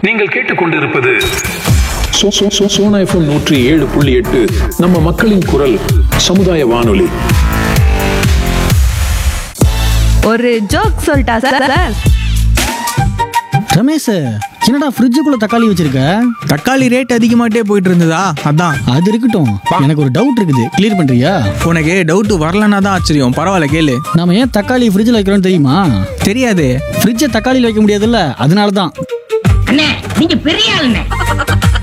நீங்கள் கேட்டுக்கொண்டிருப்பது சோ- சோ- சோ- சோனா எஃப்எம் நூற்றி ஏழு புள்ளி எட்டு நம்ம மக்களின் குரல் சமுதாய வானொலி ஒரு ஜோக் சொல்லிட்டா சார் ரமேஷ் என்னடா ஃப்ரிட்ஜுக்குள்ள தக்காளி வச்சிருக்க தக்காளி ரேட் அதிகமாட்டே போயிட்டு இருந்ததா அதான் அது இருக்கட்டும் எனக்கு ஒரு டவுட் இருக்குது கிளியர் பண்றியா உனக்கு டவுட் வரலன்னா தான் ஆச்சரியம் பரவாயில்ல கேளு நாம ஏன் தக்காளி ஃப்ரிட்ஜில் வைக்கிறோம்னு தெரியுமா தெரியாது ஃப்ரிட்ஜை தக்காளியில் வைக்க முடியாதுல்ல அதனால தான் அண்ணே நீங்க பெரிய ஆளுண்ணே